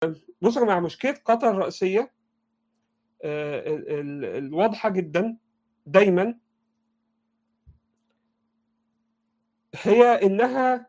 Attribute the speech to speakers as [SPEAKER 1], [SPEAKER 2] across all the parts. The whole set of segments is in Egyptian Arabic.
[SPEAKER 1] بص يا جماعه مشكله قطر الرئيسيه الواضحه جدا دايما هي انها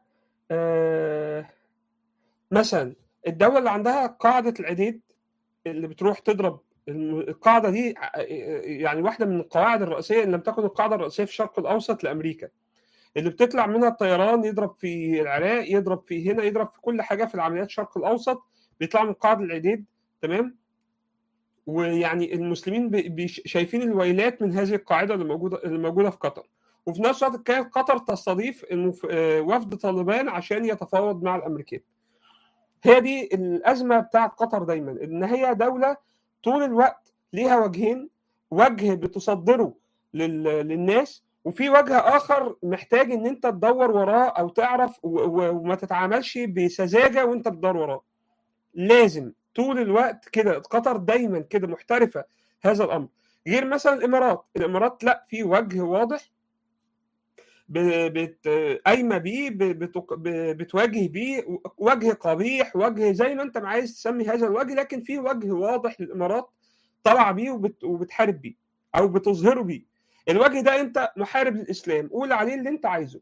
[SPEAKER 1] مثلا الدوله اللي عندها قاعده العديد اللي بتروح تضرب القاعده دي يعني واحده من القواعد الرئيسيه ان لم تكن القاعده الرئيسيه في الشرق الاوسط لامريكا اللي بتطلع منها الطيران يضرب في العراق يضرب في هنا يضرب في كل حاجه في العمليات الشرق الاوسط بيطلع من قاعده العديد تمام ويعني المسلمين شايفين الويلات من هذه القاعده اللي موجوده اللي موجوده في قطر وفي نفس الوقت كانت قطر تستضيف وفد طالبان عشان يتفاوض مع الامريكان هي دي الازمه بتاعت قطر دايما ان هي دوله طول الوقت ليها وجهين وجه بتصدره للناس وفي وجه اخر محتاج ان انت تدور وراه او تعرف وما تتعاملش بسذاجه وانت بتدور وراه لازم طول الوقت كده قطر دايما كده محترفه هذا الامر غير مثلا الامارات الامارات لا في وجه واضح قايمه بيه بتواجه بيه وجه قبيح وجه زي ما انت عايز تسمي هذا الوجه لكن في وجه واضح للامارات طالعه بيه وبتحارب بيه او بتظهره بيه الوجه ده انت محارب للاسلام قول عليه اللي انت عايزه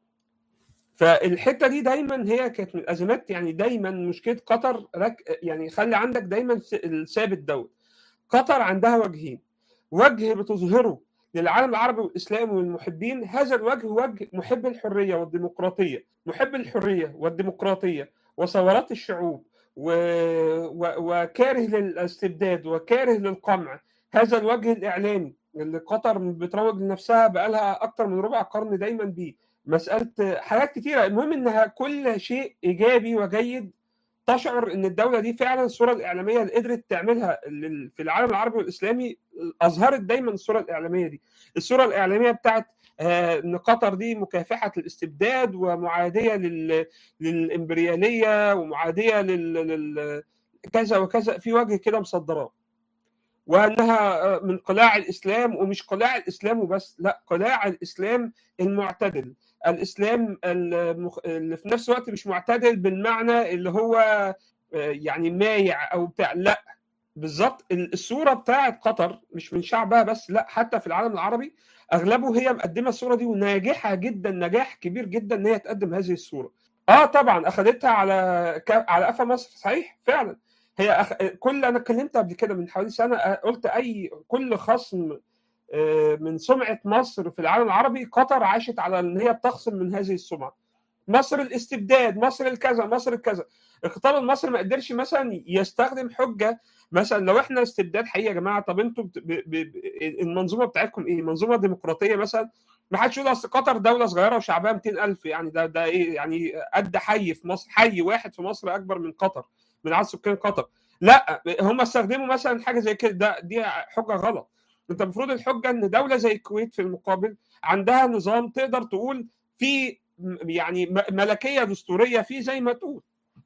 [SPEAKER 1] فالحته دي دايما هي كانت من الازمات يعني دايما مشكله قطر رك يعني خلي عندك دايما الثابت دوت قطر عندها وجهين وجه بتظهره للعالم العربي والاسلامي والمحبين هذا الوجه وجه محب الحريه والديمقراطيه محب الحريه والديمقراطيه وثورات الشعوب و... و... وكاره للاستبداد وكاره للقمع هذا الوجه الاعلامي اللي قطر بتروج لنفسها بقالها اكتر من ربع قرن دايما بيه مساله حاجات كتيره المهم انها كل شيء ايجابي وجيد تشعر ان الدوله دي فعلا الصوره الاعلاميه اللي قدرت تعملها في العالم العربي والاسلامي اظهرت دايما الصوره الاعلاميه دي الصوره الاعلاميه بتاعت ان قطر دي مكافحه الاستبداد ومعاديه لل... للامبرياليه ومعاديه لل... لل... كذا وكذا في وجه كده مصدراه وانها من قلاع الاسلام ومش قلاع الاسلام وبس لا قلاع الاسلام المعتدل الاسلام اللي في نفس الوقت مش معتدل بالمعنى اللي هو يعني مايع او بتاع لا بالظبط الصوره بتاعت قطر مش من شعبها بس لا حتى في العالم العربي اغلبه هي مقدمه الصوره دي وناجحه جدا نجاح كبير جدا ان هي تقدم هذه الصوره اه طبعا اخذتها على ك... على قفا مصر صحيح فعلا هي أخ... كل انا اتكلمت قبل كده من حوالي سنه قلت اي كل خصم من سمعه مصر في العالم العربي قطر عاشت على ان هي بتخصم من هذه السمعه مصر الاستبداد مصر الكذا مصر الكذا الخطاب المصري ما قدرش مثلا يستخدم حجه مثلا لو احنا استبداد حقيقي يا جماعه طب انتوا ب... ب... ب... المنظومه بتاعتكم ايه منظومه ديمقراطيه مثلا ما حدش يقول اصل قطر دوله صغيره وشعبها 200000 يعني ده ده ايه يعني قد حي في مصر حي واحد في مصر اكبر من قطر من عدد سكان قطر لا هم استخدموا مثلا حاجه زي كده ده دي حجه غلط انت المفروض الحجه ان دوله زي الكويت في المقابل عندها نظام تقدر تقول في يعني ملكيه دستوريه فيه زي ما تقول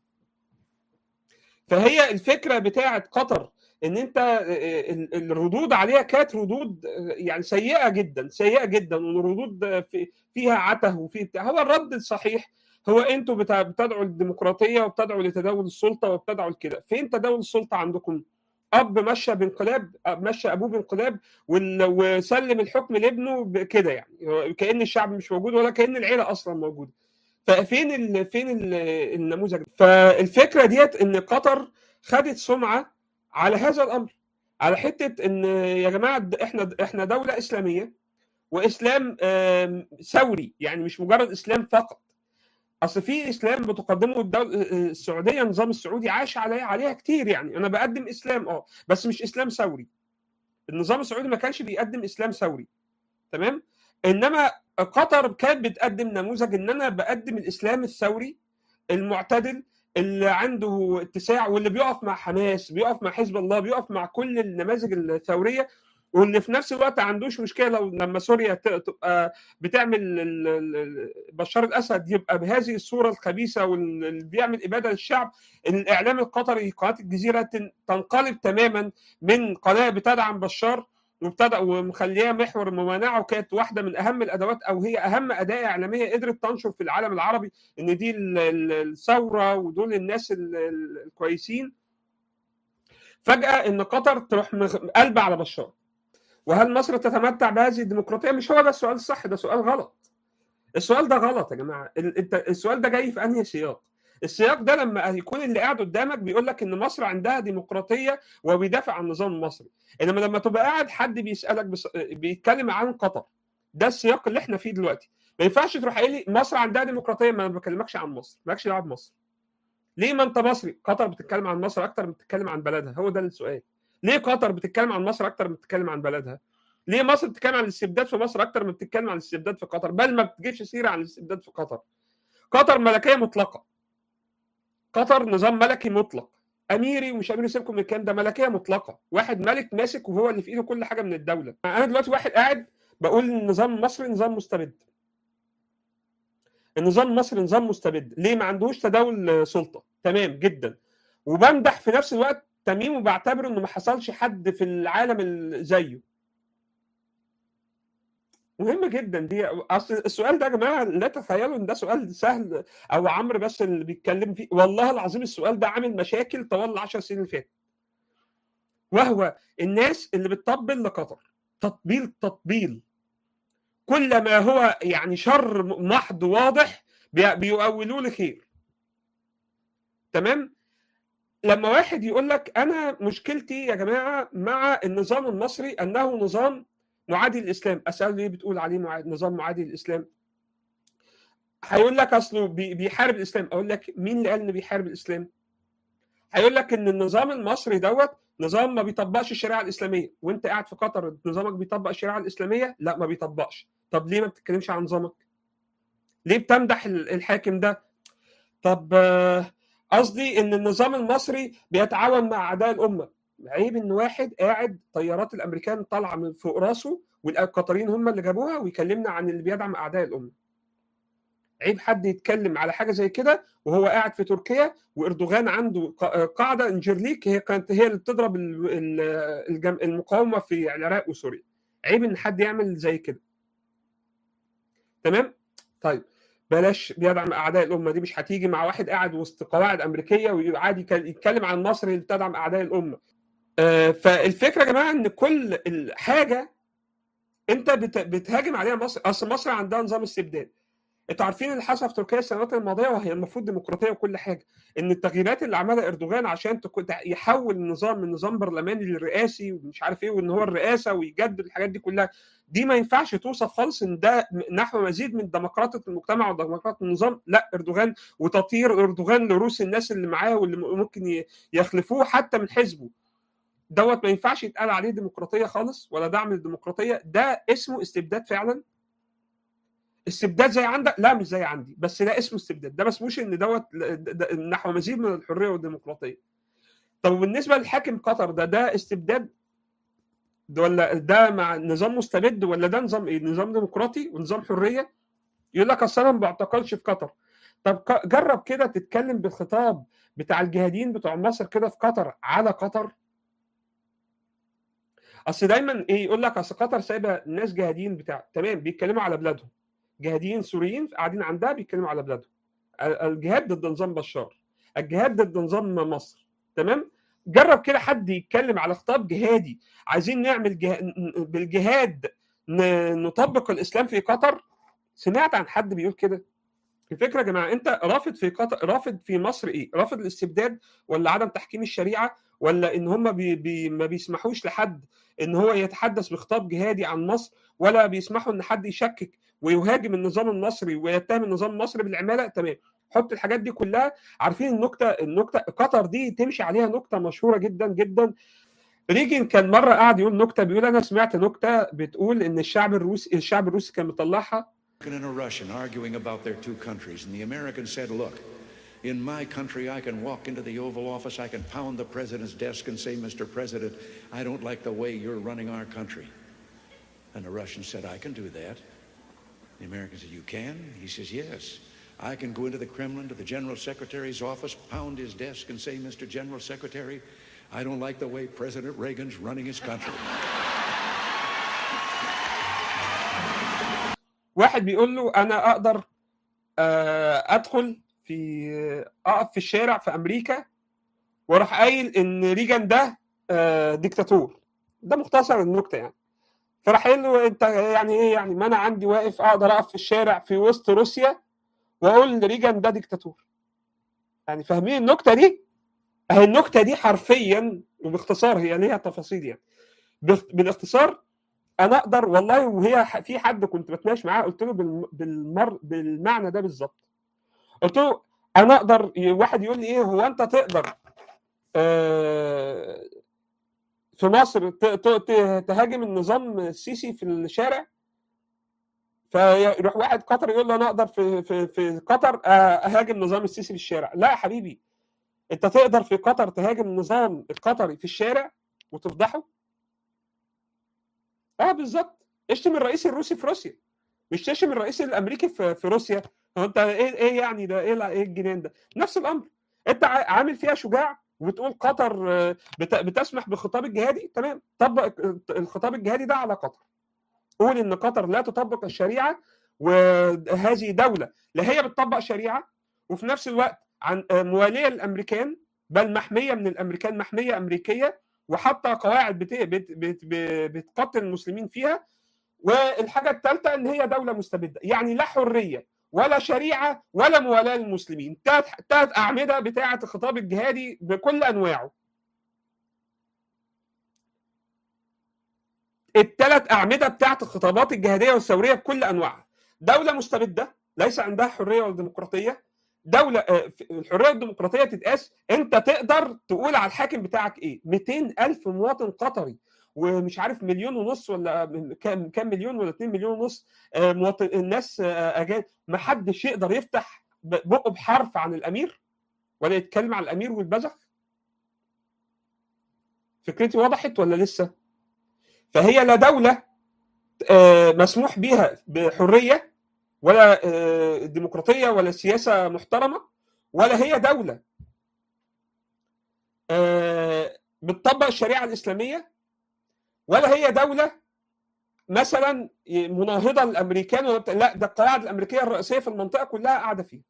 [SPEAKER 1] فهي الفكره بتاعه قطر ان انت الردود عليها كانت ردود يعني سيئه جدا سيئه جدا والردود فيها عته وفي بتاع هو الرد الصحيح هو انتوا بتدعوا للديمقراطيه وبتدعوا لتداول السلطه وبتدعوا لكده فين تداول السلطه عندكم اب مشى بانقلاب مشى ابوه بانقلاب وسلم الحكم لابنه كده يعني كان الشعب مش موجود ولا كان العيله اصلا موجوده ففين ال فين ال النموذج فالفكره ديت ان قطر خدت سمعه على هذا الامر على حته ان يا جماعه احنا احنا دوله اسلاميه واسلام ثوري يعني مش مجرد اسلام فقط اصل في اسلام بتقدمه الدولة السعوديه النظام السعودي عاش عليها عليها كتير يعني انا بقدم اسلام اه بس مش اسلام ثوري النظام السعودي ما كانش بيقدم اسلام ثوري تمام انما قطر كانت بتقدم نموذج ان انا بقدم الاسلام الثوري المعتدل اللي عنده اتساع واللي بيقف مع حماس بيقف مع حزب الله بيقف مع كل النماذج الثوريه واللي في نفس الوقت ما عندوش مشكله لو لما سوريا تبقى بتعمل بشار الاسد يبقى بهذه الصوره الخبيثه واللي بيعمل اباده للشعب الاعلام القطري قناه الجزيره تنقلب تماما من قناه بتدعم بشار وابتدى ومخليها محور الممانعه وكانت واحده من اهم الادوات او هي اهم اداه اعلاميه قدرت تنشر في العالم العربي ان دي الثوره ودول الناس الكويسين فجاه ان قطر تروح مغ- قلبه على بشار وهل مصر تتمتع بهذه الديمقراطيه مش هو ده السؤال الصح ده سؤال غلط السؤال ده غلط يا جماعه ال- انت السؤال ده جاي في انهي سياق السياق ده لما يكون اللي قاعد قدامك بيقول لك ان مصر عندها ديمقراطيه وبيدافع عن النظام المصري انما لما تبقى قاعد حد بيسالك بس... بيتكلم عن قطر ده السياق اللي احنا فيه دلوقتي ما ينفعش تروح قايل لي مصر عندها ديمقراطيه ما انا ما بكلمكش عن مصر مالكش دعوه بمصر ليه ما انت مصري قطر بتتكلم عن مصر اكتر من بتتكلم عن بلدها هو ده السؤال ليه قطر بتتكلم عن مصر اكتر من بتتكلم عن بلدها ليه مصر بتتكلم عن الاستبداد في مصر اكتر من بتتكلم عن الاستبداد في قطر بل ما بتجيبش سيره عن الاستبداد في قطر قطر ملكيه مطلقه قطر نظام ملكي مطلق اميري ومش اميري سيبكم من الكلام ده ملكيه مطلقه واحد ملك ماسك وهو اللي في ايده كل حاجه من الدوله انا دلوقتي واحد قاعد بقول ان النظام المصري نظام مستبد النظام المصري نظام مستبد ليه ما عندوش تداول سلطه تمام جدا وبمدح في نفس الوقت تميم وبعتبره انه ما حصلش حد في العالم ال- زيه مهمة جدا دي اصل السؤال ده يا جماعه لا تتخيلوا ان ده سؤال سهل او عمرو بس اللي بيتكلم فيه والله العظيم السؤال ده عامل مشاكل طوال العشر سنين اللي فاتت وهو الناس اللي بتطبل لقطر تطبيل تطبيل كل ما هو يعني شر محض واضح بي- بيؤولوه لخير تمام لما واحد يقول لك انا مشكلتي يا جماعه مع النظام المصري انه نظام معادي للاسلام اسال ليه بتقول عليه معادي نظام معادي للاسلام هيقول لك اصله بي- بيحارب الاسلام اقول لك مين اللي قال انه بيحارب الاسلام هيقول لك ان النظام المصري دوت نظام ما بيطبقش الشريعه الاسلاميه وانت قاعد في قطر نظامك بيطبق الشريعه الاسلاميه لا ما بيطبقش طب ليه ما بتتكلمش عن نظامك ليه بتمدح ال- الحاكم ده طب آه، قصدي ان النظام المصري بيتعاون مع اعداء الامه عيب ان واحد قاعد طيارات الامريكان طالعه من فوق راسه والقطريين هم اللي جابوها ويكلمنا عن اللي بيدعم اعداء الامه عيب حد يتكلم على حاجه زي كده وهو قاعد في تركيا واردوغان عنده ق- قاعده انجرليك هي كانت هي اللي بتضرب ال- ال- الجم- المقاومه في العراق وسوريا عيب ان حد يعمل زي كده تمام طيب بلاش بيدعم اعداء الامه دي مش هتيجي مع واحد قاعد وسط قواعد امريكيه وعادي يتكلم عن مصر اللي بتدعم اعداء الامه آه، فالفكره يا جماعه ان كل الحاجه انت بت- بتهاجم عليها مصر اصل مصر عندها نظام استبداد انتوا عارفين اللي حصل في تركيا السنوات الماضيه وهي المفروض ديمقراطيه وكل حاجه ان التغييرات اللي عملها اردوغان عشان تكون- يحول النظام من نظام برلماني لرئاسي ومش عارف ايه وان هو الرئاسه ويجدد الحاجات دي كلها دي ما ينفعش توصف خالص ان ده نحو مزيد من ديمقراطيه المجتمع وديمقراطيه النظام لا اردوغان وتطهير اردوغان لروس الناس اللي معاه واللي ممكن ي- يخلفوه حتى من حزبه دوت ما ينفعش يتقال عليه ديمقراطيه خالص ولا دعم للديمقراطيه ده اسمه استبداد فعلا استبداد زي عندك لا مش زي عندي بس ده اسمه استبداد ده ما اسموش ان دوت ده- ده- نحو مزيد من الحريه والديمقراطيه طب بالنسبه لحاكم قطر ده ده استبداد ده ولا ده مع نظام مستبد ولا ده نظام ايه نظام ديمقراطي ونظام حريه يقول لك اصل انا ما بعتقلش في قطر طب ك- جرب كده تتكلم بالخطاب بتاع الجهاديين بتوع مصر كده في قطر على قطر اصل دايما ايه يقول لك اصل قطر سايبه ناس جهاديين بتاع تمام بيتكلموا على بلادهم جهاديين سوريين قاعدين عندها بيتكلموا على بلادهم ال- الجهاد ضد نظام بشار الجهاد ضد نظام مصر تمام جرب كده حد يتكلم على خطاب جهادي عايزين نعمل جه... ن- بالجهاد ن... نطبق الاسلام في قطر سمعت عن حد بيقول كده الفكره يا جماعه انت رافض في قطر رافض في مصر ايه رافض الاستبداد ولا عدم تحكيم الشريعه ولا ان هم بي... بي... ما بيسمحوش لحد ان هو يتحدث بخطاب جهادي عن مصر ولا بيسمحوا ان حد يشكك ويهاجم النظام المصري ويتهم النظام المصري بالعماله تمام حط الحاجات دي كلها عارفين النكته النكته قطر دي تمشي عليها نكته مشهوره جدا جدا ريجن كان مره قاعد يقول نكته بيقول انا سمعت نكته بتقول ان الشعب الروسي الشعب الروسي كان مطلعها
[SPEAKER 2] and a Russian arguing about their two countries, and the American said, Look, in my country, I can walk into the Oval Office, I can pound the president's desk and say, Mr. President, I don't like the way you're running our country. And the Russian said, I can do that. The American said, You can? He says, Yes. I can go into the Kremlin to the General Secretary's office, pound his desk, and say, Mr. General Secretary, I don't like the way President Reagan's running his country.
[SPEAKER 1] واحد بيقول له انا اقدر آه، ادخل في اقف في الشارع في امريكا واروح قايل ان ريجان ده آه، ديكتاتور ده مختصر النكته يعني فراح قايل له انت يعني ايه يعني ما انا عندي واقف اقدر اقف في الشارع في وسط روسيا واقول لريجان ده ديكتاتور يعني فاهمين النكته دي؟ اهي النكته دي حرفيا وباختصار هي ليها تفاصيل يعني باخ- بالاختصار انا اقدر والله وهي ح- في حد كنت بتناقش معاه قلت له بالم- بالمر بالمعنى ده بالظبط قلت له انا اقدر ي- واحد يقول لي ايه هو انت تقدر آه، في مصر ت- ت- ت- تهاجم النظام السيسي في الشارع فيروح واحد قطر يقول له انا اقدر في في في قطر آه، اهاجم نظام السيسي في الشارع لا يا حبيبي انت تقدر في قطر تهاجم النظام القطري في الشارع وتفضحه اه بالظبط اشتم الرئيس الروسي في روسيا مش تشتم الرئيس الامريكي في, في روسيا هو انت ايه ايه يعني ده ايه ايه الجنان ده نفس الامر انت ع- عامل فيها شجاع وبتقول قطر آه، بت- بتسمح بالخطاب الجهادي تمام طبق الخطاب الجهادي ده على قطر قول ان قطر لا تطبق الشريعه وهذه دوله لا هي بتطبق شريعه وفي نفس الوقت عن آه، مواليه للامريكان بل محميه من الامريكان محميه امريكيه وحاطه قواعد بت... بت... بت... بت... بتقتل المسلمين فيها والحاجه الثالثه ان هي دوله مستبده يعني لا حريه ولا شريعه ولا موالاه للمسلمين ثلاث ثلاث اعمده بتاعه الخطاب الجهادي بكل انواعه الثلاث اعمده بتاعه الخطابات الجهاديه والثوريه بكل انواعها دوله مستبده ليس عندها حريه ولا ديمقراطيه دوله آه، في- الحريه والديمقراطيه تتقاس انت تقدر تقول على الحاكم بتاعك ايه 200 الف مواطن قطري ومش عارف مليون ونص ولا من- كام كام مليون ولا 2 مليون ونص آه، مواطن الناس آه، اجانب ما حدش يقدر يفتح ب- بقه بحرف عن الامير ولا يتكلم عن الامير والبزخ فكرتي وضحت ولا لسه فهي لا دوله آه، مسموح بها بحريه ولا آه، ديمقراطيه ولا سياسه محترمه ولا هي دوله آه، بتطبق الشريعه الاسلاميه ولا هي دوله مثلا مناهضه للامريكان ولا بتاع- لا ده القواعد الامريكيه الرئيسيه في المنطقه كلها قاعده فيها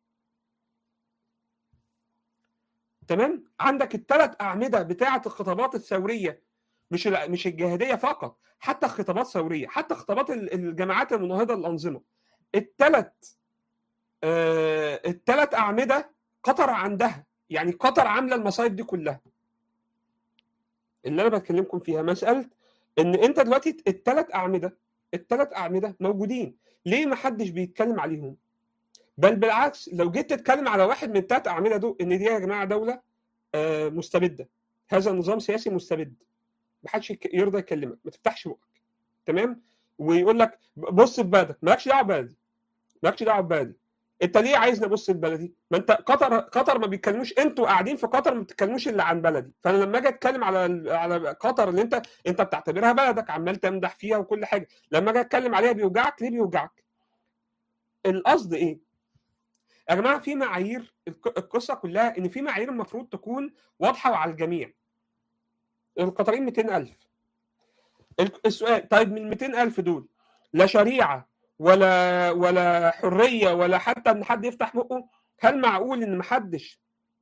[SPEAKER 1] تمام عندك الثلاث اعمده بتاعه الخطابات الثوريه مش ال- مش الجهاديه فقط حتى الخطابات ثوريه حتى خطابات ال- الجماعات المناهضه للانظمه الثلاث آه الثلاث اعمده قطر عندها يعني قطر عامله المصايب دي كلها اللي انا بكلمكم فيها مساله ان انت دلوقتي الثلاث اعمده الثلاث اعمده موجودين ليه ما حدش بيتكلم عليهم بل بالعكس لو جيت تتكلم على واحد من الثلاث اعمده دول ان دي يا جماعه دوله آه، مستبده هذا النظام سياسي مستبد ما حدش يك- يرضى يكلمك ما تفتحش بقك تمام ويقول لك بص في بلدك مالكش دعوه ببلدي مالكش دعوه ببلدي انت ليه عايزني ابص في بلدي؟ ما انت قطر قطر ما بيتكلموش انتوا قاعدين في قطر ما بتتكلموش الا عن بلدي فانا لما اجي اتكلم على ال- على قطر اللي انت انت بتعتبرها بلدك عمال تمدح فيها وكل حاجه لما اجي اتكلم عليها بيوجعك ليه بيوجعك؟ القصد ايه؟ يا جماعه في معايير الق- القصه كلها ان في معايير المفروض تكون واضحه وعلى الجميع القطريين 200000 ال- السؤال طيب من 200000 دول لا شريعه ولا ولا حريه ولا حتى ان حد يفتح بقه هل معقول ان محدش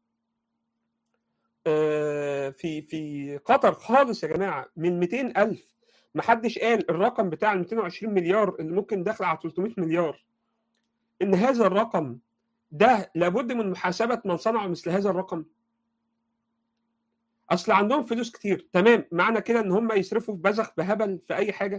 [SPEAKER 1] آه، في في قطر خالص يا جماعه من 200000 محدش قال الرقم بتاع ال 220 مليار اللي ممكن داخل على 300 مليار ان هذا الرقم ده لابد من محاسبه من صنع مثل هذا الرقم اصل عندهم فلوس كتير تمام معنى كده ان هم يصرفوا في بذخ بهبل في اي حاجه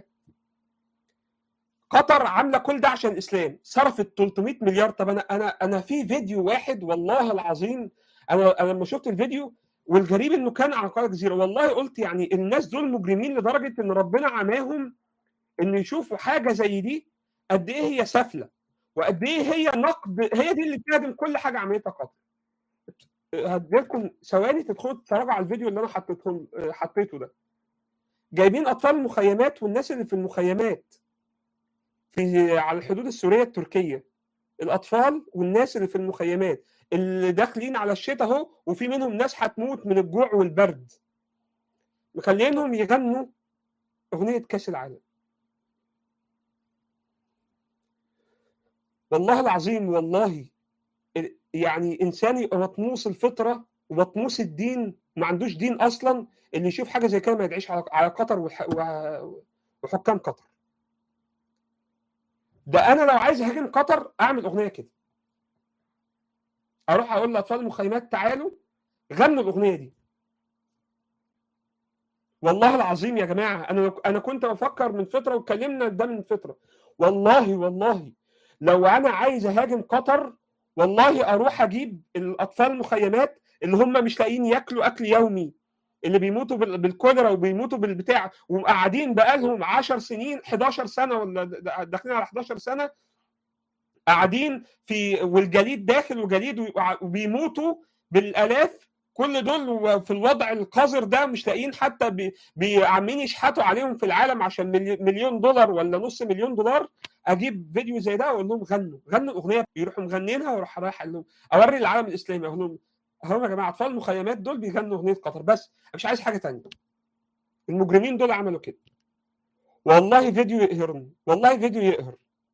[SPEAKER 1] قطر عامله كل ده عشان الاسلام صرفت 300 مليار طب انا انا انا في فيديو واحد والله العظيم انا انا لما شفت الفيديو والغريب انه كان على قناه الجزيره والله قلت يعني الناس دول مجرمين لدرجه ان ربنا عماهم ان يشوفوا حاجه زي دي قد ايه هي سافله وقد ايه هي نقد هي دي اللي بتهدم كل حاجه عملتها قطر هديلكم ثواني تدخلوا تتفرجوا على الفيديو اللي انا حطيتهم حطيته ده جايبين اطفال المخيمات والناس اللي في المخيمات في على الحدود السوريه التركيه الاطفال والناس اللي في المخيمات اللي داخلين على الشتاء اهو وفي منهم ناس هتموت من الجوع والبرد مخلينهم يغنوا اغنيه كاس العالم والله العظيم والله يعني انسان يبقى مطموس الفطره ومطموس الدين ما عندوش دين اصلا اللي يشوف حاجه زي كده ما يدعيش على على قطر والح- وح- وحكام قطر ده انا لو عايز اهاجم قطر اعمل اغنيه كده اروح اقول لاطفال المخيمات تعالوا غنوا الاغنيه دي والله العظيم يا جماعه انا انا كنت بفكر من فتره واتكلمنا ده من فتره والله والله لو انا عايز اهاجم قطر والله اروح اجيب الاطفال المخيمات اللي هم مش لاقيين ياكلوا اكل يومي اللي بيموتوا بال- بالكوليرا وبيموتوا بالبتاع وقاعدين بقالهم 10 سنين 11 سنه ولا د- داخلين على 11 سنه قاعدين في والجليد داخل وجليد ويقع- وبيموتوا بالالاف كل دول في الوضع القذر ده مش لاقيين حتى بي- بي- عاملين يشحتوا عليهم في العالم عشان ملي- مليون دولار ولا نص مليون دولار اجيب فيديو زي ده واقول لهم غنوا غنوا الاغنيه يروحوا مغنينها واروح رايح اقول لهم اوري العالم الاسلامي اقول لهم اهو يا جماعه اطفال المخيمات دول بيغنوا اغنيه قطر بس مش عايز حاجه تانية المجرمين دول عملوا كده والله فيديو يقهرني والله فيديو يقهر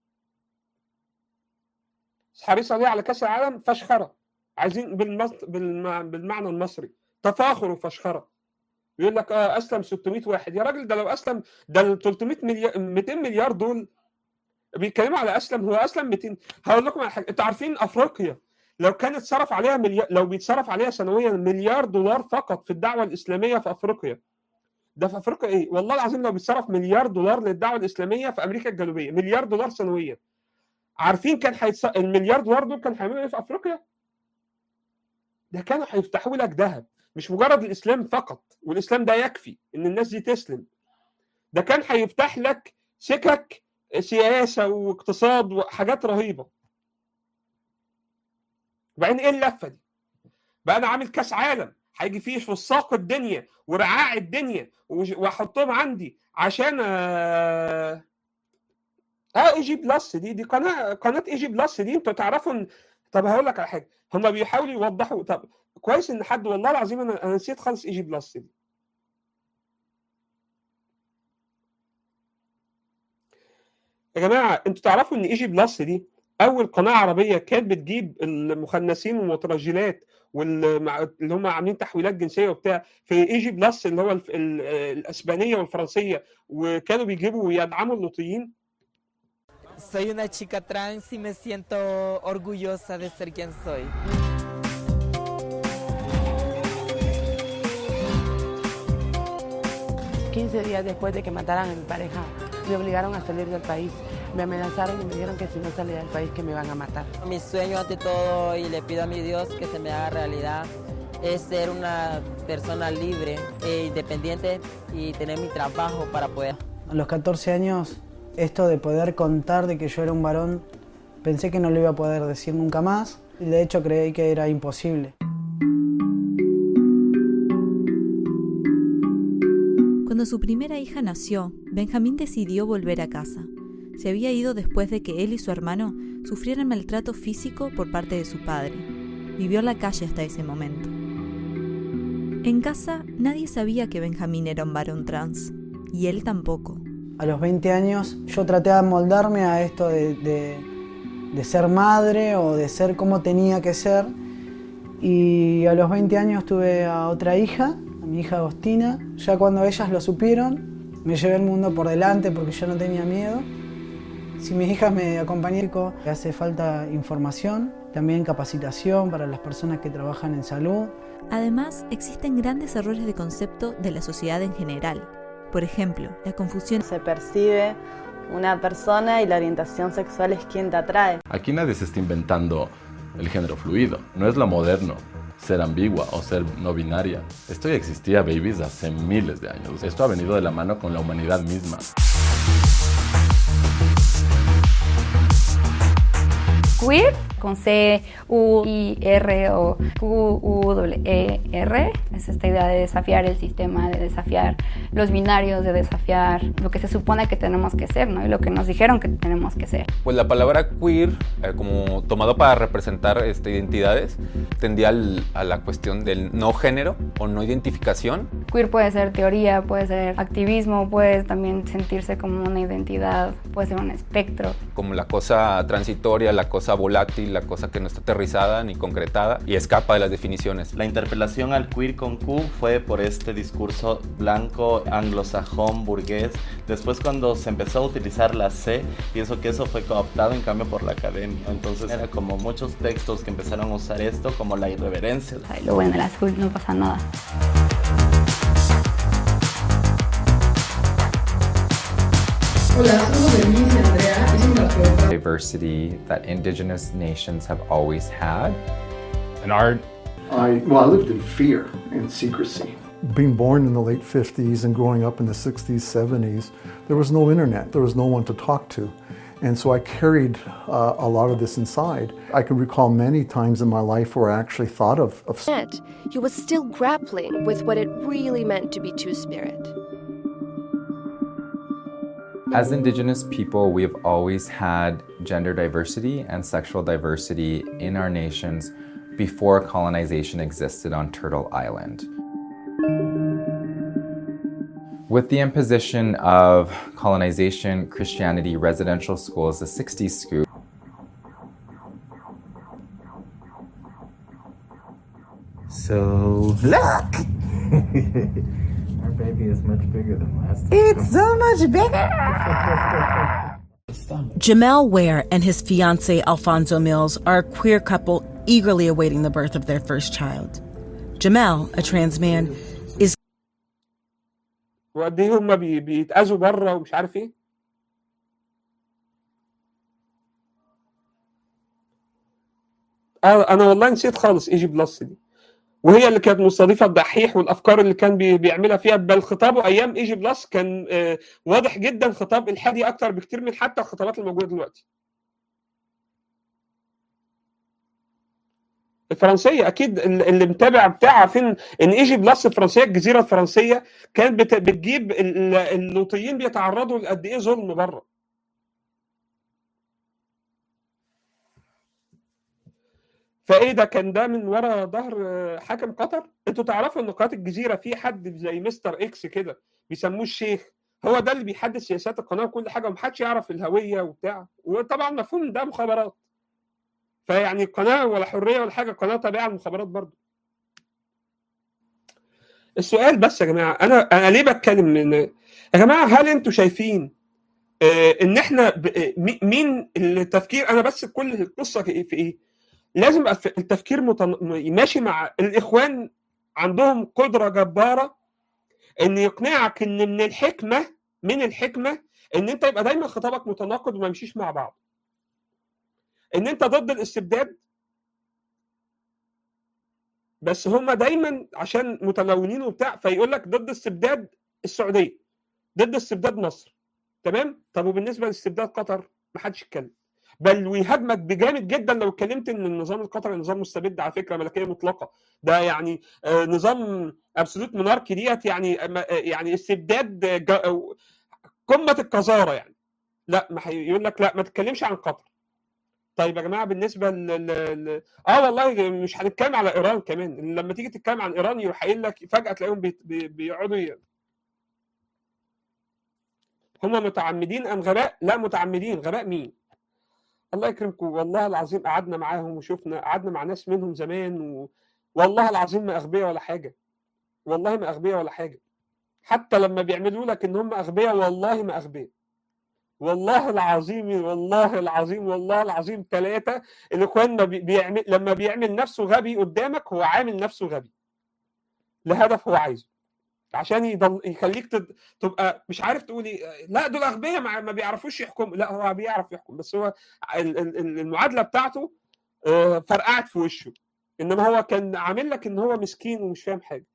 [SPEAKER 1] حريصه ليه على كاس العالم فشخره عايزين بالمص... بالم... بالمعنى المصري تفاخر وفشخره يقول لك اه اسلم 600 واحد يا راجل ده لو اسلم ده ال 300 مليار 200 مليار دول بيتكلموا على اسلم هو اسلم 200 هقول لكم على حاجه انتوا عارفين افريقيا لو كانت صرف عليها مليار لو بيتصرف عليها سنويا مليار دولار فقط في الدعوه الاسلاميه في افريقيا ده في افريقيا ايه والله العظيم لو بيتصرف مليار دولار للدعوه الاسلاميه في امريكا الجنوبيه مليار دولار سنويا عارفين كان هيتص... المليار دولار دول كان هيعملوا ايه في افريقيا ده كانوا هيفتحوا لك ذهب مش مجرد الاسلام فقط والاسلام ده يكفي ان الناس دي تسلم ده كان هيفتح لك سكك سياسه واقتصاد وحاجات رهيبه وبعدين ايه اللفه دي بقى انا عامل كاس عالم هيجي فيه فساق الدنيا ورعاع الدنيا وج- واحطهم عندي عشان آه اه اي جي بلس دي دي قناه قناه اي جي بلس دي انتوا تعرفوا ان طب هقول لك على حاجه هم بيحاولوا يوضحوا طب كويس ان حد والله العظيم انا انا نسيت خالص اي جي بلس دي يا جماعه انتوا تعرفوا ان اي جي بلس دي اول قناه عربيه كانت بتجيب المخنثين والمترجلات واللي هم عاملين تحويلات جنسيه وبتاع في اي جي بلس اللي هو الف- ال- الاسبانيه والفرنسيه وكانوا بيجيبوا ويدعموا اللوطيين
[SPEAKER 3] Soy una chica trans y me siento orgullosa de ser quien soy.
[SPEAKER 4] Quince días después de que mataran a mi pareja, me obligaron a salir del país. Me amenazaron y me dijeron que si no salía del país que me iban a matar.
[SPEAKER 3] Mi sueño ante todo y le pido a mi Dios que se me haga realidad es ser una persona libre e independiente y tener mi trabajo para poder.
[SPEAKER 5] A los 14 años, esto de poder contar de que yo era un varón, pensé que no lo iba a poder decir nunca más. Y de hecho creí que era imposible.
[SPEAKER 6] Cuando su primera hija nació, Benjamín decidió volver a casa. Se había ido después de que él y su hermano sufrieran maltrato físico por parte de su padre. Vivió en la calle hasta ese momento. En casa nadie sabía que Benjamín era un varón trans, y él tampoco.
[SPEAKER 5] A los 20 años yo traté de amoldarme a esto de, de- de ser madre o de ser como tenía que ser. Y a los 20 años tuve a otra hija, a mi hija Agostina. Ya cuando ellas lo supieron, me llevé el mundo por delante porque yo no tenía miedo. Si mis hijas me acompañaron, hace falta información, también capacitación para las personas que trabajan en salud.
[SPEAKER 6] Además, existen grandes errores de concepto de la sociedad en general. Por ejemplo, la confusión
[SPEAKER 7] Se percibe una persona y la orientación sexual es quien te atrae.
[SPEAKER 8] Aquí nadie se está inventando el género fluido. No es lo moderno ser ambigua o ser no binaria. Esto ya existía, babies, hace miles de años. Esto ha venido de la mano con la humanidad misma.
[SPEAKER 9] Queer con C, U, I, R o Q, U, W, E, R. Es esta idea de desafiar el sistema, de desafiar los binarios, de desafiar lo que se supone que tenemos que ser, ¿no? Y lo que nos dijeron que tenemos que ser.
[SPEAKER 10] Pues la palabra queer, eh, como tomado para representar este, identidades, tendía al- a la cuestión del no género o no identificación.
[SPEAKER 9] Queer puede ser teoría, puede ser activismo, puede también sentirse como una identidad, puede ser un espectro.
[SPEAKER 10] como la cosa transitoria, la cosa cosa volátil, la cosa que no está aterrizada ni concretada y escapa de las definiciones.
[SPEAKER 11] La interpelación al queer con Q fue por este discurso blanco, anglosajón, burgués. Después cuando se empezó a utilizar la C, pienso que eso fue cooptado en cambio por la academia. Entonces era como muchos textos que empezaron a usar esto como la irreverencia.
[SPEAKER 9] Ay, lo bueno, el azul no pasa nada.
[SPEAKER 12] Hola, somos Denise y Andrea. Es una pregunta.
[SPEAKER 13] diversity that indigenous nations have always had.
[SPEAKER 14] And art.
[SPEAKER 15] I, well, I lived in fear and secrecy.
[SPEAKER 16] Being born in the late 50s and growing up in the 60s, 70s, there was no internet, there was no one to talk to. And so I carried uh, a lot of this inside. I can recall many times in my life where I actually thought of, of
[SPEAKER 17] Yet, he was still grappling with what it really meant to be Two Spirit.
[SPEAKER 13] As Indigenous people, we have always had gender diversity and sexual diversity in our nations before colonization existed on Turtle Island. With the imposition of colonization, Christianity, residential schools, the 60s scoop,
[SPEAKER 18] So, look! Our baby is much bigger than last time.
[SPEAKER 19] It's so much bigger! Jamel Ware and his fiance Alfonso Mills are a queer couple eagerly awaiting the birth of their first child. Jamel, a trans man, is
[SPEAKER 1] وقد ايه هم بي- بيتأذوا بره ومش عارف ايه آه انا والله نسيت خالص ايجي بلس دي وهي اللي كانت مستضيفه الدحيح والافكار اللي كان بي- بيعملها فيها بل خطابه ايام ايجي بلس كان آه، واضح جدا خطاب الحادي اكتر بكتير من حتى الخطابات الموجوده دلوقتي الفرنسيه اكيد ال- اللي متابع بتاع عارفين ان ايجي بلس الفرنسيه الجزيره الفرنسيه كانت بت- بتجيب ال- اللوطيين بيتعرضوا لقد ايه ظلم بره فايه ده كان ده من ورا ظهر آه، حاكم قطر انتوا تعرفوا ان قناه الجزيره في حد زي مستر اكس كده بيسموه الشيخ هو ده اللي بيحدد سياسات القناه وكل حاجه ومحدش يعرف الهويه وبتاع وطبعا مفهوم ده مخابرات فيعني القناه ولا حريه ولا حاجه القناه تابعه للمخابرات برضه السؤال بس يا جماعه انا انا ليه بتكلم من يا جماعه هل انتوا شايفين آه، ان احنا ب... آه، مي- مين التفكير انا بس كل القصه في في ايه لازم يبقى في- التفكير متن... ماشي مع الاخوان عندهم قدره جباره ان يقنعك ان من الحكمه من الحكمه ان انت يبقى دايما خطابك متناقض وما يمشيش مع بعض ان انت ضد الاستبداد بس هم دايما عشان متلونين وبتاع فيقول لك ضد استبداد السعوديه ضد استبداد مصر تمام طب وبالنسبه لاستبداد قطر ما حدش يتكلم بل ويهاجمك بجامد جدا لو اتكلمت ان النظام القطري نظام مستبد على فكره ملكيه مطلقه ده يعني آه، نظام ابسولوت موناركي ديت يعني آه، يعني استبداد آه، جا- آه، قمه القذاره يعني لا ما هي- يقول لك لا ما تتكلمش عن قطر طيب يا جماعه بالنسبه ل... ل... ل... اه والله مش هنتكلم على ايران كمان لما تيجي تتكلم عن ايران يروح قايل لك فجاه تلاقيهم بي... بي... بيقعدوا ي... هم متعمدين ام غباء؟ لا متعمدين غباء مين؟ الله يكرمكم والله العظيم قعدنا معاهم وشفنا قعدنا مع ناس منهم زمان و... والله العظيم ما اغبياء ولا حاجه والله ما اغبياء ولا حاجه حتى لما بيعملوا لك ان هم اغبياء والله ما اغبياء والله العظيم والله العظيم والله العظيم ثلاثة الإخوان ما بي- بيعمل لما بيعمل نفسه غبي قدامك هو عامل نفسه غبي لهدف هو عايزه عشان يضل يخليك تد... تبقى مش عارف تقول ايه لا دول اغبياء ما ما بيعرفوش يحكموا لا هو بيعرف يحكم بس هو ال- ال- ال- المعادله بتاعته آه، فرقعت في وشه انما هو كان عامل لك ان هو مسكين ومش فاهم حاجه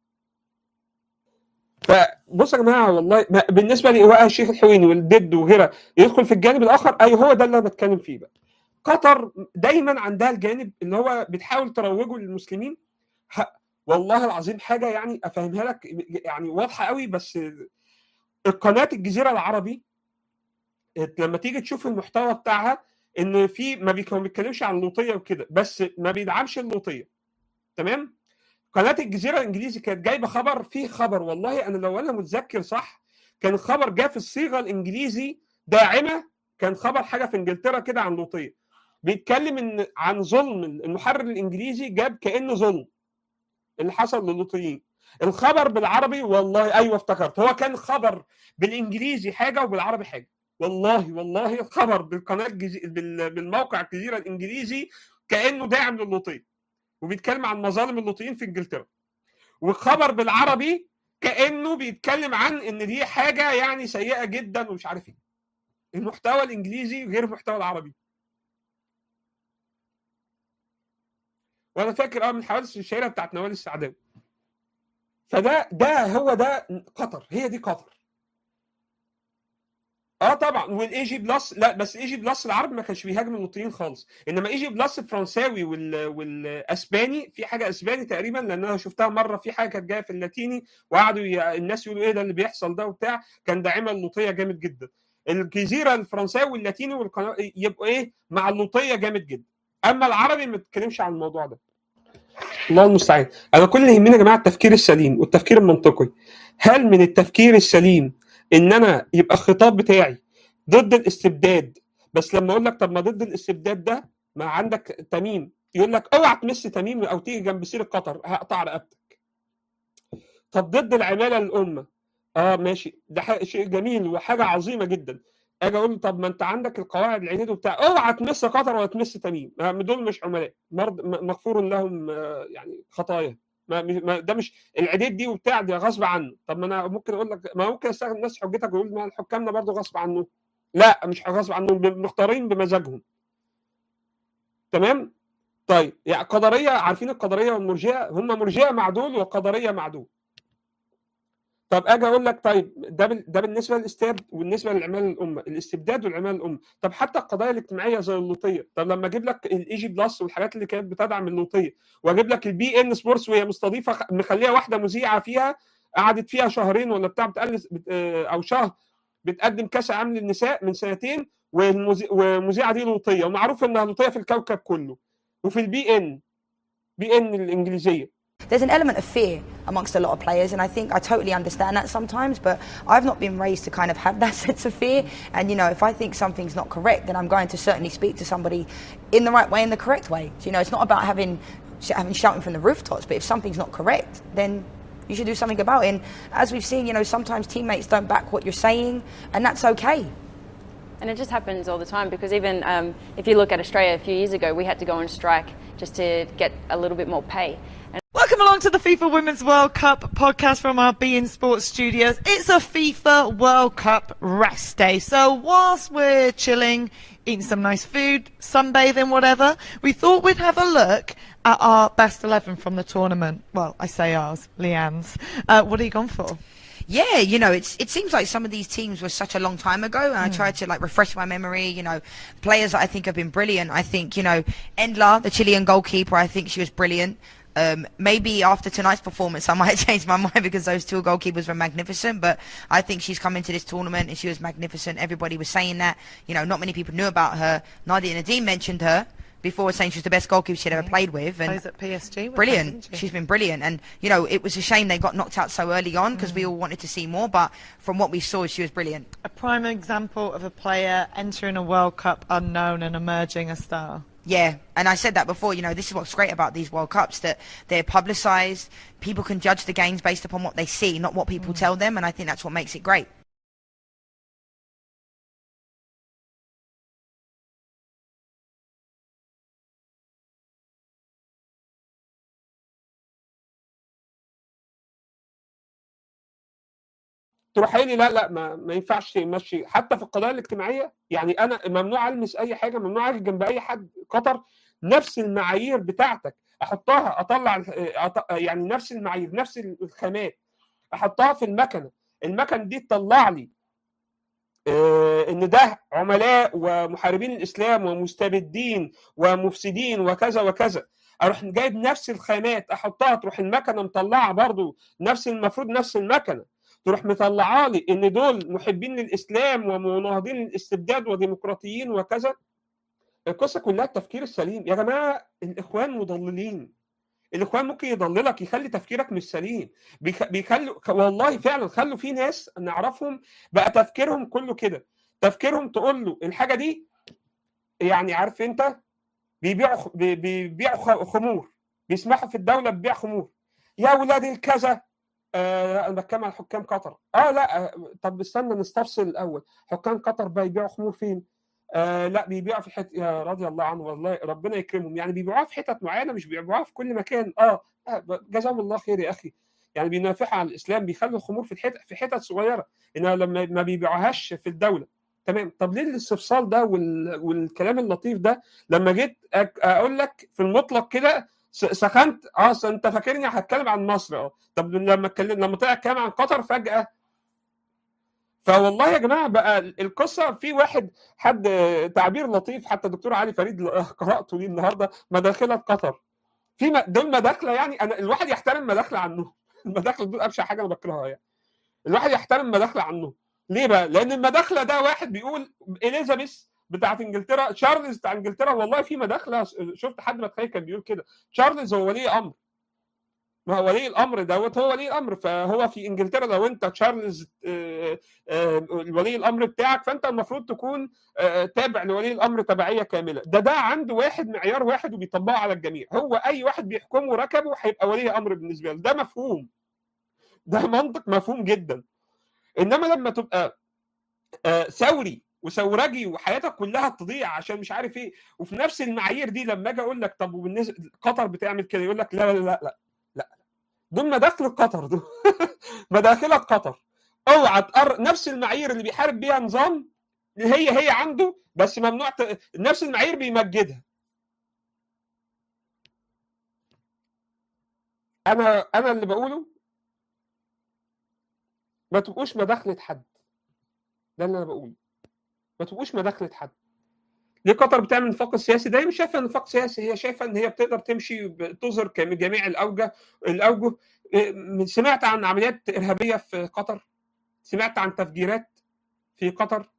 [SPEAKER 1] فبص يا جماعه والله ما- بالنسبه لايواء الشيخ الحويني والدد وغيرها يدخل في الجانب الاخر اي هو ده اللي انا بتكلم فيه بقى قطر دايما عندها الجانب اللي هو بتحاول تروجه للمسلمين ه- والله العظيم حاجه يعني افهمها لك يعني واضحه قوي بس القناه الجزيره العربي لما تيجي تشوف المحتوى بتاعها ان في ما بيك- ما بيتكلمش عن اللوطيه وكده بس ما بيدعمش اللوطيه تمام قناه الجزيره الانجليزي كانت جايبه خبر فيه خبر والله انا لو انا متذكر صح كان الخبر جاء في الصيغه الانجليزي داعمه كان خبر حاجه في انجلترا كده عن لوطيه بيتكلم ان عن ظلم المحرر الانجليزي جاب كانه ظلم اللي حصل للوطيين الخبر بالعربي والله ايوه افتكرت هو كان خبر بالانجليزي حاجه وبالعربي حاجه والله والله الخبر بالقناه الجزي... بال... بالموقع الجزيره الانجليزي كانه داعم للوطين وبيتكلم عن مظالم اللوطيين في انجلترا والخبر بالعربي كانه بيتكلم عن ان دي حاجه يعني سيئه جدا ومش عارف ايه المحتوى الانجليزي غير المحتوى العربي وانا فاكر اه من الحوادث الشهيره بتاعت نوال السعداوي فده ده هو ده قطر هي دي قطر اه طبعا والاي جي بلس لا بس اي جي بلس العربي ما كانش بيهاجم اللوطيين خالص انما اي جي بلس الفرنساوي وال... والاسباني في حاجه اسباني تقريبا لان انا شفتها مره في حاجه كانت جايه في اللاتيني وقعدوا ي... الناس يقولوا ايه ده اللي بيحصل ده وبتاع كان داعمه اللوطيه جامد جدا الجزيره الفرنساوي واللاتيني والقنا... يبقوا ايه مع اللوطيه جامد جدا اما العربي ما بيتكلمش عن الموضوع ده الله المستعان انا كل اللي يهمني يا جماعه التفكير السليم والتفكير المنطقي هل من التفكير السليم ان انا يبقى الخطاب بتاعي ضد الاستبداد بس لما اقول لك طب ما ضد الاستبداد ده ما عندك تميم يقول لك اوعى تمس تميم او تيجي جنب سيره قطر هقطع رقبتك طب ضد العماله للامه اه ماشي ده شيء جميل وحاجه عظيمه جدا اجي اقول له طب ما انت عندك القواعد العنيد وبتاع اوعى تمس قطر ولا تمس تميم دول مش عملاء مرض مغفور لهم يعني خطايا ما ما ده مش العديد دي وبتاع دي غصب عنه طب ما انا ممكن اقول لك ما ممكن استخدم الناس حجتك ويقول ما حكامنا برضه غصب عنه لا مش غصب عنهم مختارين بمزاجهم تمام طيب يعني قدريه عارفين القدريه والمرجئه هم مرجئه مع دول وقدريه مع دول طب اجي اقول لك طيب ده ده بالنسبه للاستبداد وبالنسبه للعماله الامه الاستبداد والعماله الامه طب حتى القضايا الاجتماعيه زي اللوطيه طب لما اجيب لك الاي جي بلس والحاجات اللي كانت بتدعم اللوطيه واجيب لك البي ان سبورتس وهي مستضيفه مخليها واحده مذيعه فيها قعدت فيها شهرين ولا بتاع بتقلس او شهر بتقدم كاس عالم للنساء من سنتين والمذيعه دي لوطيه ومعروف انها لوطيه في الكوكب كله وفي البي ان بي ان الانجليزيه
[SPEAKER 14] There's an element of fear amongst a lot of players, and I think I totally understand that sometimes, but I've not been raised to kind of have that sense of fear. And, you know, if I think something's not correct, then I'm going to certainly speak to somebody in the right way, in the correct way. So, you know, it's not about having, having shouting from the rooftops, but if something's not correct, then you should do something about it. And as we've seen, you know, sometimes teammates don't back what you're saying, and that's okay.
[SPEAKER 20] And it just happens all the time because even um, if you look at Australia a few years ago, we had to go on strike just to get a little bit more pay. And
[SPEAKER 21] Welcome along to the FIFA Women's World Cup podcast from our Bein Sports studios. It's a FIFA World Cup rest day. So whilst we're chilling, eating some nice food, sunbathing, whatever, we thought we'd have a look at our best 11 from the tournament. Well, I say ours, Leanne's. Uh, what are you gone for?
[SPEAKER 14] Yeah, you know, it's it seems like some of these teams were such a long time ago, and I tried to like refresh my memory. You know, players that I think have been brilliant. I think you know, Endler, the Chilean goalkeeper, I think she was brilliant. Um, maybe after tonight's performance, I might change my mind because those two goalkeepers were magnificent. But I think she's come into this tournament and she was magnificent. Everybody was saying that. You know, not many people knew about her. Nadia Nadim mentioned her before saying she was the best goalkeeper she'd ever played with. And
[SPEAKER 21] Plays at PSG. with her,
[SPEAKER 14] brilliant.
[SPEAKER 21] didn't she?
[SPEAKER 14] She's been brilliant. And, you know, it was a shame they got knocked out so early on because we all wanted to see more. But from what we saw, she was brilliant.
[SPEAKER 21] A prime example of a player entering a World Cup unknown and emerging a star.
[SPEAKER 14] Yeah, and I said that before. You know, this is what's great about these World Cups that they're publicised. People can judge the games based upon what they see, not what people tell them, and I think that's what makes it great.
[SPEAKER 1] تروح قايل لي لا لا ما, ما ينفعش تمشي حتى في القضايا الاجتماعيه يعني انا ممنوع المس اي حاجه ممنوع اجي جنب اي حد قطر نفس المعايير بتاعتك احطها اطلع أط... يعني نفس المعايير نفس الخامات احطها في المكنه المكنه دي تطلع لي آه ان ده عملاء ومحاربين الاسلام ومستبدين ومفسدين وكذا وكذا اروح جايب نفس الخامات احطها تروح المكنه مطلعه برضو نفس المفروض نفس المكنه تروح مطلعه لي ان دول محبين للاسلام ومناهضين للاستبداد وديمقراطيين وكذا القصه كلها التفكير السليم يا جماعه الاخوان مضللين الاخوان ممكن يضللك يخلي تفكيرك مش سليم بيخ... بيخلوا والله فعلا خلوا في ناس نعرفهم بقى تفكيرهم كله كده تفكيرهم تقول له الحاجه دي يعني عارف انت بيبيعوا خ- بي- بيبيعوا خ- خمور بيسمحوا في الدوله ببيع خمور يا ولاد الكذا آه انا بتكلم على حكام قطر اه لا آه طب استنى نستفصل الاول حكام قطر بيبيعوا خمور فين؟ آه لا بيبيعوا في حته يا رضي الله عنه والله ربنا يكرمهم يعني بيبيعوها في حتت معينه مش بيبيعوها في كل مكان اه, آه جزاهم الله خير يا اخي يعني بينافحوا عن الاسلام بيخلوا الخمور في الحتت في حتت صغيره انما لما ما بيبيعوهاش في الدوله تمام طب ليه الاستفصال ده وال... والكلام اللطيف ده لما جيت أك... اقول لك في المطلق كده س- سخنت اه س- انت فاكرني هتكلم عن مصر اه طب لما اتكلم لما طلع الكلام عن قطر فجاه فوالله يا جماعه بقى القصه في واحد حد تعبير لطيف حتى الدكتور علي فريد قراته لي النهارده مداخله قطر في م- دول مداخله يعني انا الواحد يحترم مداخله عنهم المداخله دول ابشع حاجه انا بكرهها يعني الواحد يحترم مداخله عنهم ليه بقى؟ لان المداخله ده واحد بيقول اليزابيث بتاعت انجلترا تشارلز بتاع انجلترا والله في مداخله شفت حد بتخيل كان بيقول كده تشارلز هو ولي امر ما هو ولي الامر دوت هو ولي الامر فهو في انجلترا لو انت تشارلز آه، آه، ولي الامر بتاعك فانت المفروض تكون آه، تابع لولي الامر تبعيه كامله ده ده عنده واحد معيار واحد وبيطبقه على الجميع هو اي واحد بيحكمه وركبه هيبقى ولي امر بالنسبه له ده مفهوم ده منطق مفهوم جدا انما لما تبقى آه، ثوري وثورجي وحياتك كلها تضيع عشان مش عارف ايه وفي نفس المعايير دي لما اجي اقول لك طب وبالنسبه قطر بتعمل كده يقول لك لا لا لا لا لا دول مداخل قطر دول مداخلة قطر اوعى تقر نفس المعايير اللي بيحارب بيها نظام هي هي عنده بس ممنوع ت... نفس المعايير بيمجدها انا انا اللي بقوله ما تبقوش مداخلة حد ده اللي انا بقوله ما تبقوش مداخلة حد ليه قطر بتعمل نفاق سياسي؟ ده هي مش شايفه نفاق سياسي هي شايفه ان هي بتقدر تمشي ب- تظهر كم- جميع الاوجه الاوجه إيه، سمعت عن عمليات ارهابيه في قطر؟ سمعت عن تفجيرات في قطر؟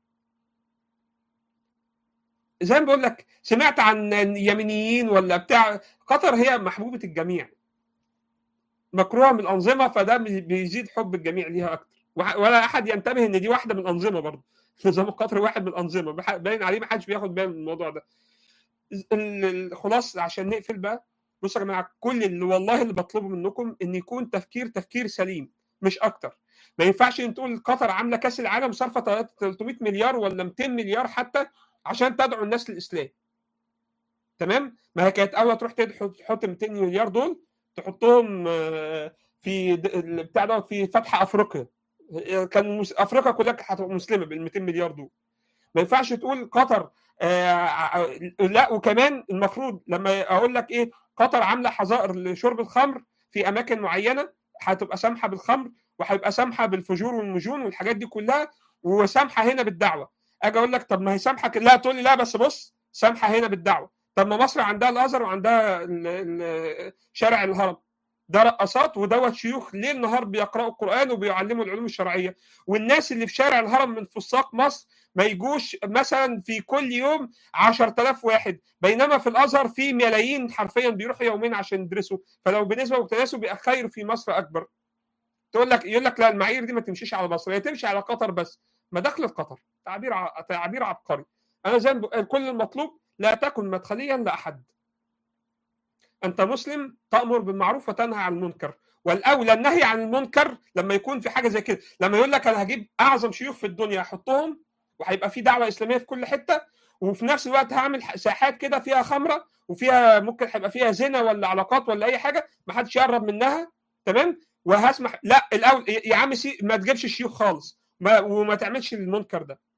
[SPEAKER 1] زي ما بقول لك سمعت عن يمينيين ولا بتاع قطر هي محبوبه الجميع مكروهه من الانظمه فده بيزيد حب الجميع ليها اكتر وح- ولا احد ينتبه ان دي واحده من الانظمه برضه نظام قطر واحد من الانظمه بح- باين عليه ما حدش بياخد باله من الموضوع ده ال- ال- خلاص عشان نقفل بقى بصوا يا جماعه كل اللي والله اللي بطلبه منكم ان يكون تفكير تفكير سليم مش اكتر ما ينفعش ان تقول قطر عامله كاس العالم صارفه 300 مليار ولا 200 مليار حتى عشان تدعو الناس للاسلام تمام ما هي كانت اول تروح تحط تحط 200 مليار دول تحطهم آه، في د- ال- بتاع دوت في فتح افريقيا كان مس- افريقيا كلها كانت هتبقى مسلمه بال 200 مليار دول ما ينفعش تقول قطر آه ع- لا وكمان المفروض لما اقول لك ايه قطر عامله حظائر لشرب الخمر في اماكن معينه هتبقى سامحه بالخمر وهيبقى سامحه بالفجور والمجون والحاجات دي كلها وسامحه هنا بالدعوه اجي اقول لك طب ما هي سامحه كده. لا تقول لي لا بس بص سامحه هنا بالدعوه طب ما مصر عندها الازهر وعندها ال- ال- شارع الهرم ده رقصات ودوت شيوخ ليل نهار بيقرأوا القرآن وبيعلموا العلوم الشرعية والناس اللي في شارع الهرم من فساق مصر ما يجوش مثلا في كل يوم 10000 واحد بينما في الازهر في ملايين حرفيا بيروحوا يومين عشان يدرسوا فلو بالنسبه وبالتناسب يبقى خير في مصر اكبر تقول لك يقول لك لا المعايير دي ما تمشيش على مصر هي تمشي على قطر بس مداخله قطر تعبير ع... تعبير عبقري انا زي ما بقول كل المطلوب لا تكن مدخليا لاحد انت مسلم تامر بالمعروف وتنهى عن المنكر والاولى النهي عن المنكر لما يكون في حاجه زي كده لما يقول لك انا هجيب اعظم شيوخ في الدنيا احطهم وهيبقى في دعوه اسلاميه في كل حته وفي نفس الوقت هعمل ح- ساحات كده فيها خمره وفيها ممكن هيبقى فيها زنا ولا علاقات ولا اي حاجه ما حدش يقرب منها تمام وهسمح لا الاول يا عم سي ما تجيبش الشيوخ خالص ما وما تعملش المنكر ده